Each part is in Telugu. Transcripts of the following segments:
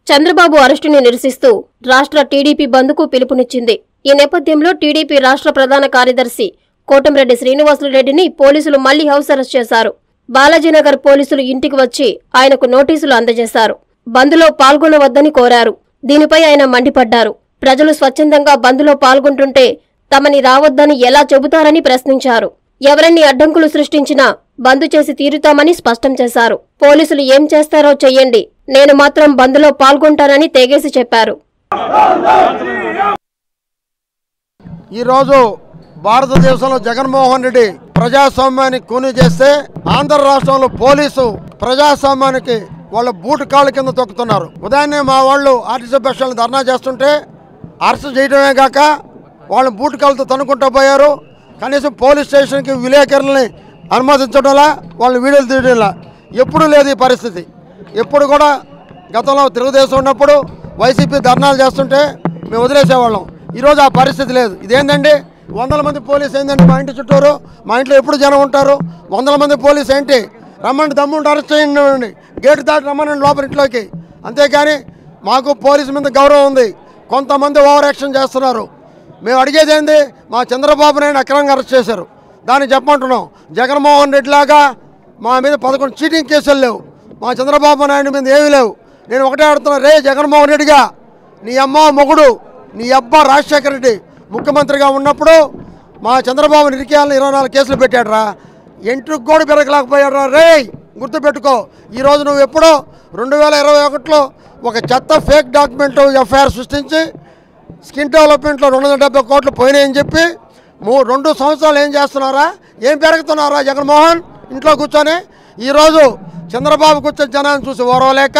చంద్రబాబు అరెస్టుని నిరసిస్తూ రాష్ట్ర టీడీపీ బంద్కు పిలుపునిచ్చింది ఈ నేపథ్యంలో టీడీపీ రాష్ట్ర ప్రధాన కార్యదర్శి కోటంరెడ్డి శ్రీనివాసులరెడ్డిని పోలీసులు మళ్లీ హౌస్ అరెస్ట్ చేశారు బాలాజీనగర్ పోలీసులు ఇంటికి వచ్చి ఆయనకు నోటీసులు అందజేశారు బంద్లో పాల్గొనవద్దని కోరారు దీనిపై ఆయన మండిపడ్డారు ప్రజలు స్వచ్ఛందంగా బంద్లో పాల్గొంటుంటే తమని రావద్దని ఎలా చెబుతారని ప్రశ్నించారు ఎవరన్ని అడ్డంకులు సృష్టించినా బంద్ చేసి తీరుతామని స్పష్టం చేశారు పోలీసులు ఏం చేస్తారో చెయ్యండి నేను మాత్రం బంద్లో పాల్గొంటానని తెగేసి చెప్పారు ఈరోజు భారతదేశంలో జగన్మోహన్ రెడ్డి ప్రజాస్వామ్యాన్ని కూని చేస్తే ఆంధ్ర రాష్ట్రంలో పోలీసు ప్రజాస్వామ్యానికి వాళ్ళ బూటు కాళ్ళ కింద తొక్కుతున్నారు ఉదయాన్నే మా వాళ్ళు ఆర్టీసీ బస్సులను ధర్నా చేస్తుంటే అరెస్ట్ చేయడమే కాక వాళ్ళ బూటు కాళ్ళతో తనుకుంటూ పోయారు కనీసం పోలీస్ స్టేషన్కి విలేకరులని అనుమతించడంలా వాళ్ళని వీడియోలు తీయడంలా ఎప్పుడూ లేదు ఈ పరిస్థితి ఎప్పుడు కూడా గతంలో తెలుగుదేశం ఉన్నప్పుడు వైసీపీ ధర్నాలు చేస్తుంటే మేము వదిలేసేవాళ్ళం ఈరోజు ఆ పరిస్థితి లేదు ఇదేంటండి వందల మంది పోలీసు ఏంటండి మా ఇంటి చుట్టూరు మా ఇంట్లో ఎప్పుడు జనం ఉంటారు వందల మంది పోలీసు ఏంటి రమ్మండి దమ్ముండి అరెస్ట్ చేయండి గేటు దాటి రమ్మనండి లోపల ఇంట్లోకి అంతేకాని మాకు పోలీసు మీద గౌరవం ఉంది కొంతమంది ఓవర్ యాక్షన్ చేస్తున్నారు మేము అడిగేది ఏంది మా చంద్రబాబు నాయుడు అక్రమంగా అరెస్ట్ చేశారు దాన్ని చెప్పమంటున్నాం జగన్మోహన్ రెడ్డి లాగా మా మీద పదకొండు చీటింగ్ కేసులు లేవు మా చంద్రబాబు నాయుడు మీద ఏమీ లేవు నేను ఒకటే అడుగుతున్నా రే జగన్మోహన్ రెడ్డిగా నీ అమ్మ మొగుడు నీ అబ్బ రాజశేఖర రెడ్డి ముఖ్యమంత్రిగా ఉన్నప్పుడు మా చంద్రబాబు నిరికేయాలని ఇరవై నాలుగు కేసులు పెట్టాడురా ఎంట్రుకు కూడా పెరగలేకపోయాడురా రే గుర్తుపెట్టుకో ఈరోజు నువ్వు ఎప్పుడో రెండు వేల ఇరవై ఒకటిలో ఒక చెత్త ఫేక్ డాక్యుమెంట్ ఎఫ్ఐఆర్ సృష్టించి స్కిన్ డెవలప్మెంట్లో రెండు వందల డెబ్బై కోట్లు పోయినాయని చెప్పి మూ రెండు సంవత్సరాలు ఏం చేస్తున్నారా ఏం పెరుగుతున్నారా జగన్మోహన్ ఇంట్లో కూర్చొని ఈరోజు చంద్రబాబుకు వచ్చే జనాన్ని చూసి ఓరవలేక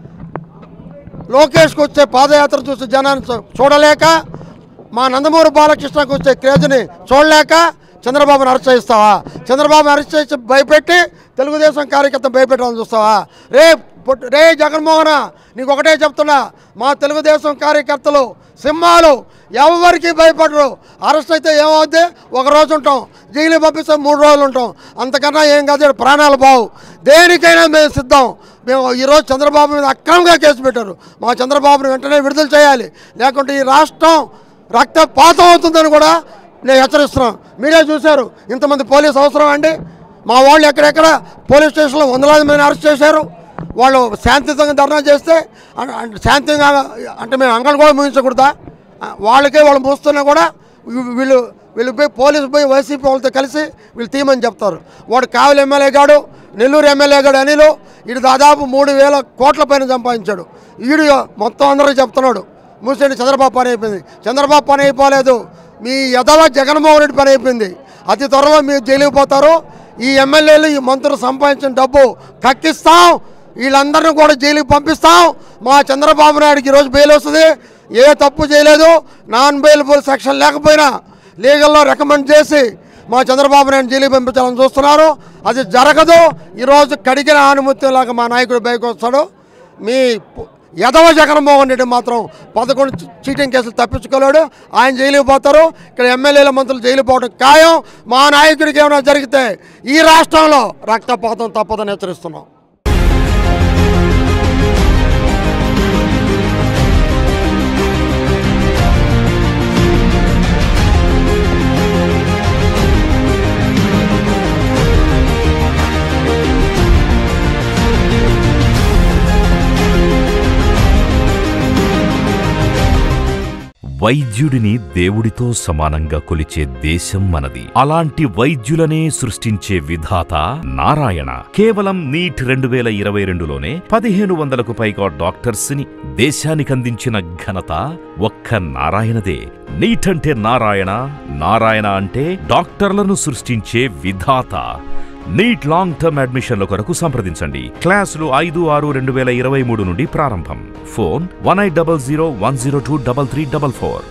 లోకేష్కి వచ్చే పాదయాత్ర చూసి జనాన్ని చూ- చూడలేక మా నందమూరి బాలకృష్ణకు వచ్చే క్రేజ్ని చూడలేక చంద్రబాబుని అరెస్ట్ చేస్తావా చంద్రబాబుని అరెస్ట్ చేసి భయపెట్టి తెలుగుదేశం కార్యకర్త భయపెట్టాలని చూస్తావా రే పొట్టు- రే జగన్మోహన నీకు ఒకటే చెప్తున్నా మా తెలుగుదేశం కార్యకర్తలు సింహాలు ఎవరికి భయపడరు అరెస్ట్ అయితే ఏమవుద్ది ఒక రోజు ఉంటాం జైలు పంపిస్తే మూడు రోజులు ఉంటాం అంతకన్నా ఏం కాదు ఈడ ప్రాణాలు బావు దేనికైనా మేము సిద్ధం మేము ఈరోజు చంద్రబాబు మీద అక్రమంగా కేసు పెట్టారు మా చంద్రబాబుని వెంటనే విడుదల చేయాలి లేకుంటే ఈ రాష్ట్రం రక్తపాతం అవుతుందని కూడా నేను హెచ్చరిస్తున్నాను మీరే చూశారు ఇంతమంది పోలీసు అవసరం అండి మా వాళ్ళు ఎక్కడెక్కడ పోలీస్ స్టేషన్లో వందలాది మందిని అరెస్ట్ చేశారు వాళ్ళు శాంతియుతంగా ధర్నా చేస్తే అ- అ- శాంతిగా అంటే మేము అంగళ్ళు కూడా ముగించకూడదా ఆ, వాళ్ళకే వాళ్ళు మూస్తున్నా కూడా వీ- వీళ్ళు వీళ్ళు పోయి పోలీసు పోయి వైసీపీ వాళ్ళతో కలిసి వీళ్ళు తీయమని చెప్తారు వాడు కావలి ఎమ్మెల్యే గాడు నెల్లూరు ఎమ్మెల్యే గాడు అనిలు వీడు దాదాపు మూడు వేల కోట్ల పైన సంపాదించాడు వీడు మొత్తం అందరూ చెప్తున్నాడు మూసేయండి చంద్రబాబు పని అయిపోయింది చంద్రబాబు పని అయిపోలేదు మీ యదవ జగన్మోహన్ రెడ్డి పని అయిపోయింది అతి త్వరలో మీరు జైలుకి పోతారు ఈ ఎమ్మెల్యేలు ఈ మంత్రులు సంపాదించిన డబ్బు కక్కిస్తాం వీళ్ళందరినీ కూడా జైలుకి పంపిస్తాం మా చంద్రబాబు నాయుడుకి ఈరోజు బెయిల్ వస్తుంది ఏ తప్పు చేయలేదు నాన్ బెయిలబుల్ సెక్షన్ లేకపోయినా లీగల్లో రికమెండ్ చేసి మా చంద్రబాబు నాయుడు జైలుకి పంపించాలని చూస్తున్నారు అది జరగదు ఈరోజు కడిగిన ఆనుమత్యంలాగా మా నాయకుడు బయటకు వస్తాడు మీ పు- యదవ జగన్మోహన్ రెడ్డి మాత్రం పదకొండు చీ- చీటింగ్ కేసులు తప్పించుకోలేడు ఆయన జైలుకి పోతారు ఇక్కడ ఎమ్మెల్యేల మంత్రులు జైలు పోవడం ఖాయం మా నాయకుడికి ఏమైనా జరిగితే ఈ రాష్ట్రంలో రక్తపాతం తప్పదని హెచ్చరిస్తున్నాం వైద్యుడిని దేవుడితో సమానంగా కొలిచే దేశం మనది అలాంటి వైద్యులనే సృష్టించే విధాత నారాయణ కేవలం నీట్ రెండు వేల ఇరవై రెండులోనే పదిహేను వందలకు పైగా డాక్టర్స్ ని దేశానికందించిన ఘనత ఒక్క నారాయణదే నీట్ అంటే నారాయణ నారాయణ అంటే డాక్టర్లను సృష్టించే విధాత నీట్ లాంగ్ టర్మ్ అడ్మిషన్ల కొరకు సంప్రదించండి క్లాసులు ఐదు ఆరు రెండు వేల ఇరవై మూడు నుండి ప్రారంభం phone one eight double zero one zero two double three double four